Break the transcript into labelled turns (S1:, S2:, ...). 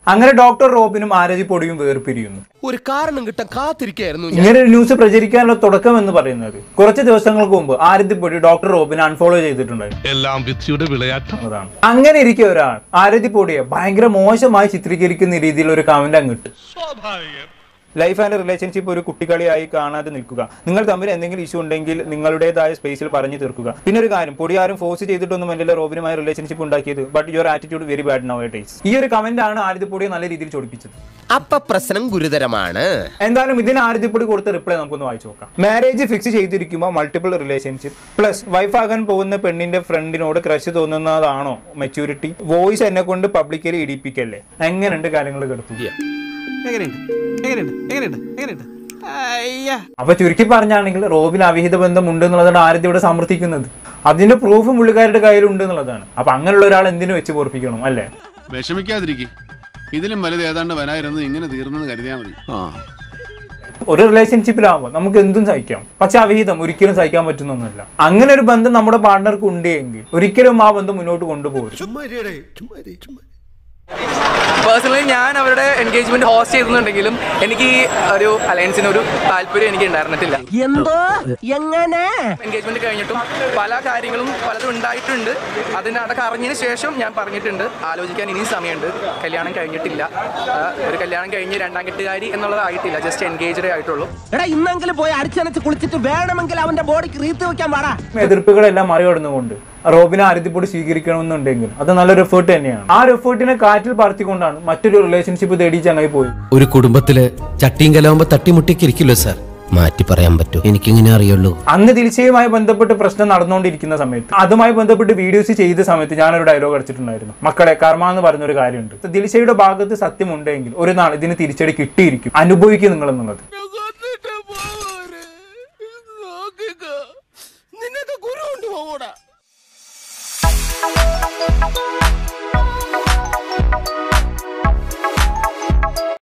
S1: അങ്ങനെ ഡോക്ടർ റോബിനും ആരതി പൊടിയും വേർപിരിയുന്നു
S2: ഒരു കാരണം കിട്ടാൻ കാത്തിരിക്കായിരുന്നു ഞാൻ
S1: ഇങ്ങനെ ഒരു ന്യൂസ് പ്രചരിക്കാനുള്ള തുടക്കം എന്ന് പറയുന്നത് കുറച്ച് ദിവസങ്ങൾക്ക് മുമ്പ് ആരതി പൊടി ഡോക്ടർ റോബിനെ അൺഫോളോ ചെയ്തിട്ടുണ്ടായിരുന്നു
S3: എല്ലാം വിധിയുടെ വിളയാട്ടം
S1: എന്നതാണ് അങ്ങനെ ഇരിക്കെ ഒരാൾ ആരതി പൊടിയെ ഭയങ്കര മോശമായി ചിത്രീകരിക്കുന്ന രീതിയിൽ ഒരു കമന്റ് അങ്ങിട്ട് ലൈഫ് ആൻഡ് റിലേഷൻഷിപ്പ് ഒരു കുട്ടികളിയായി കാണാതെ നിൽക്കുക നിങ്ങൾ തമ്മിൽ എന്തെങ്കിലും ഇഷ്യൂ ഉണ്ടെങ്കിൽ നിങ്ങളുടേതായ സ്പേസിൽ പറഞ്ഞു തീർക്കുക പിന്നെ ഒരു കാര്യം പൊടി ആരും ഫോഴ്സ് ചെയ്തിട്ടൊന്നും അല്ലല്ലോ റോബിനുമായി റിലേഷൻഷിപ്പ് ഉണ്ടാക്കിയത് but your attitude very bad nowadays ഈ ഒരു കമന്റ് ആണ് ആരതിപ്പൊടിയെ നല്ല രീതിയിൽ ചോദിപ്പിച്ചത്
S2: അപ്പൊ പ്രശ്നം ഗുരുതരമാണ്
S1: എന്തായാലും ഇതിന് ആരതിപ്പൊടി കൊടുത്ത റിപ്ലൈ നമുക്കൊന്ന് വായിച്ചു നോക്കാം മാരേജ് ഫിക്സ് ചെയ്തിരിക്കുമ്പോൾ മൾട്ടിപ്പിൾ റിലേഷൻഷിപ്പ് പ്ലസ് വൈഫാകാൻ പോകുന്ന പെണ്ണിന്റെ ഫ്രണ്ടിനോട് ക്രഷ് തോന്നുന്നതാണോ മെച്യൂരിറ്റി വോയിസ് എന്നെ കൊണ്ട് പബ്ലിക്കലി ഇടിപ്പിക്കല്ലേ എങ്ങനെയുണ്ട് കാര്യങ്ങൾ കിടക്കുക
S4: എങ്ങനെയുണ്ട് എങ്ങനെയുണ്ട് എങ്ങനെയുണ്ട് എങ്ങനെയുണ്ട് അയ്യാ
S1: അപ്പൊ ചുരുക്കി പറഞ്ഞാണെങ്കിൽ റോബിന് അവിഹിത ബന്ധം ഉണ്ട് എന്നുള്ളതാണ് ആരതി ഇവിടെ സമർത്ഥിക്കുന്നത് അതിന്റെ പ്രൂഫും പുള്ളിക്കാരുടെ കയ്യിലുണ്ട് എന്നുള്ളതാണ് അപ്പൊ അങ്ങനെയുള്ള ഒരാൾ എന്തിനു വെച്ച് പൊറപ്പിക്കണം അല്ലേ
S5: വിഷമിക്കാതിരിക്കും ഇതിലും വലുത് ഏതാണ്ട് വരായിരുന്നു ഇങ്ങനെ തീർന്നെന്ന് കരുതിയാൽ മതി ആ
S1: ഒരു റിലേഷൻഷിപ്പിലാവുമ്പോൾ നമുക്ക് എന്തും സഹിക്കാം പക്ഷെ അവിഹിതം ഒരിക്കലും സഹിക്കാൻ പറ്റുന്നൊന്നുമല്ല അങ്ങനെ ഒരു ബന്ധം നമ്മുടെ പാർട്ണർക്ക് ഉണ്ട് എങ്കിൽ ഒരിക്കലും ആ ബന്ധം മുന്നോട്ട് കൊണ്ടുപോകും
S6: പേഴ്സണലി ഞാൻ അവരുടെ എൻഗേജ്മെന്റ് ഹോസ്റ്റ് ചെയ്തിട്ടുണ്ടെങ്കിലും എനിക്ക് ഈ ഒരു അലയൻസിന് ഒരു താല്പര്യം എനിക്ക് ഉണ്ടായിരുന്നിട്ടില്ല
S2: എന്തോ എങ്ങനെ
S6: എൻഗേജ്മെന്റ് കഴിഞ്ഞിട്ടും പല കാര്യങ്ങളും പലതും ഉണ്ടായിട്ടുണ്ട് അതിന് അതൊക്കെ അറിഞ്ഞതിന് ശേഷം ഞാൻ പറഞ്ഞിട്ടുണ്ട് ആലോചിക്കാൻ ഇനിയും സമയമുണ്ട് കല്യാണം കഴിഞ്ഞിട്ടില്ല ആ, ഒരു കല്യാണം കഴിഞ്ഞ് രണ്ടാം കെട്ടുകാരി എന്നുള്ളതായിട്ടില്ല ജസ്റ്റ് എൻഗേജ്ഡേ ആയിട്ടുള്ളൂ
S2: എടാ ഇന്നെങ്കിലും പോയി അടിച്ചനച്ച് കുളിച്ചിട്ട് വേണമെങ്കിൽ അവന്റെ ബോഡിക്ക് റീത്ത് വെക്കാൻ പാടാ
S1: എതിർപ്പുകളെല്ലാം മറികടന്നുകൊണ്ട് റോബിനെ ആരതിപ്പൊടി സ്വീകരിക്കണമെന്നുണ്ടെങ്കിൽ അത് നല്ലൊരു എഫേർട്ട് തന്നെയാണ് ആ ഒരു എഫേർട്ടിനെ കാറ്റിൽ പറത്തിക്കൊണ്ടാണ് മറ്റൊരു റിലേഷൻഷിപ്പ് തേടി ചങ്ങായി പോയി
S7: ഒരു കുടുംബത്തില് ചട്ടിയും കലാവുമ്പോ തട്ടിമുട്ടിയൊക്കെ ഇരിക്കില്ലോ സാർ മാറ്റി പറയാൻ പറ്റൂ എനിക്കിങ്ങനെ അറിയുള്ളൂ
S1: അന്ന് ദിൽഷയുമായി ബന്ധപ്പെട്ട് പ്രശ്നം നടന്നുകൊണ്ടിരിക്കുന്ന സമയത്ത് അതുമായി ബന്ധപ്പെട്ട് വീഡിയോസ് ചെയ്ത സമയത്ത് ഞാനൊരു ഡയലോഗ് അടിച്ചിട്ടുണ്ടായിരുന്നു മക്കളെ കർമ്മ എന്ന് പറഞ്ഞൊരു കാര്യമുണ്ട് ദിൽഷയുടെ ഭാഗത്ത് സത്യമുണ്ടെങ്കിൽ ഒരു നാൾ ഇതിന് തിരിച്ചടി കിട്ടിയിരിക്കും അനുഭവിക്കും നിങ്ങൾ എന്നുള്ളത്